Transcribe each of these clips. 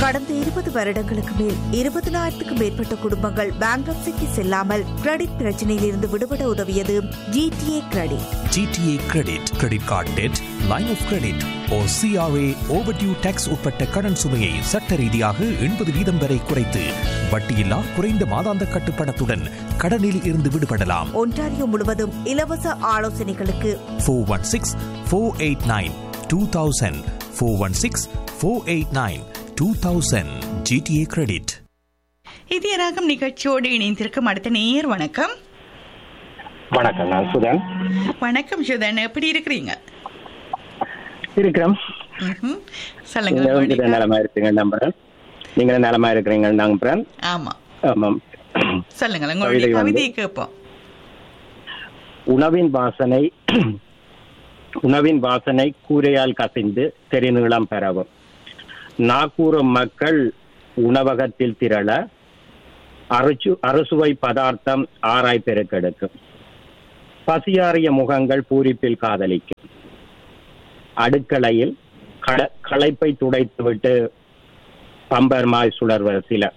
கடந்த இருபது வருடங்களுக்கு மேல் இருபதனாயிரத்துக்கும் மேற்பட்ட குடும்பங்கள் பேங்க்ரப்சிக்கு செல்லாமல் கிரெடிட் பிரச்சனையில் இருந்து விடுபட உதவியது GTA credit GTA credit credit card debt line of credit ஓ சிஆர்ஏ ஓவர்டியூ டேக்ஸ் உட்பட்ட கடன் சுமையை சட்ட ரீதியாக எண்பது வீதம் வரை குறைத்து வட்டியில்லா குறைந்த மாதாந்த கட்டுப்பணத்துடன் கடனில் இருந்து விடுபடலாம் ஒன்டாரியோ முழுவதும் இலவச ஆலோசனைகளுக்கு four one six four eight nine two thousand four one six four eight nine two thousand GTA credit இதய ராகம் நிகழ்ச்சியோடு இணைந்திருக்கும் அடுத்த நேர் வணக்கம் வணக்கம் நான் சுதன் வணக்கம் சுதன் எப்படி இருக்கிறீங்க இருக்கிறோம் ம்ஹும். சொல்லுங்க நீங்க வந்து உங்களுடைய- நலமா இருக்கீங்க நம்புறேன் நீங்க நலமா இருக்கிறீங்க நம்புறேன் ஆமா ஆமாம் சொல்லுங்க உங்களுடைய கவிதை வந்து- கவிதையை கேட்போம் உணவின் வாசனை உணவின் வாசனை கூரையால் கசிந்து தெரிநீளம் பெறவும் நாக்கூறும் மக்கள் உணவகத்தில் திரள அறுசு அறுசுவை பதார்த்தம் ஆராய் பெருக்கெடுக்கும் பசியாறிய முகங்கள் பூரிப்பில் காதலிக்கும் அடுக்களையில் கட களைப்பை துடைத்துவிட்டு பம்பர்மாய் சுடர்வர் சிலர்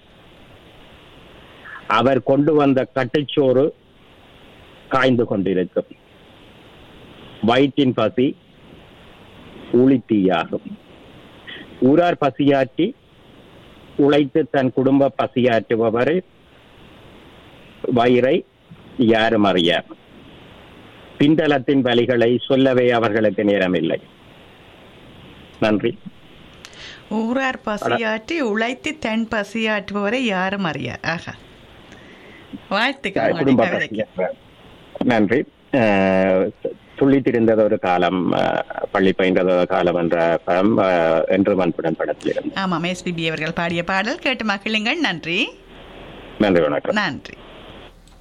அவர் கொண்டு வந்த கட்டுச்சோறு காய்ந்து கொண்டிருக்கும் வயிற்றின் பசி ஊழித்தீயாகும் ஊரார் பசியாற்றி உழைத்து தன் குடும்ப பசியாற்றுபவரை வயிறை யாரும் அறியார் பிண்டலத்தின் வலிகளை சொல்லவே அவர்களுக்கு நேரமில்லை நன்றி ஊரார் பசியாற்றி உழைத்து தன் பசியாற்றுபவரை யாரும் அறியார் ஆஹா வாழ்த்துக்கள் உங்களுடைய குடும்ப கவிதைக்கு பசியாற்ற- நன்றி அஹ், துள்ளி திரிந்தது ஒரு காலம் அஹ், பள்ளி பயின்றது ஒரு காலம் என்ற படம் அஹ், என்று மண்புடன் படத்தில் இருந்து ஆமாம் எஸ்பிபி அவர்கள் பாடிய பாடல் கேட்டு மகிழுங்கள் நன்றி நன்றி வணக்கம் நன்றி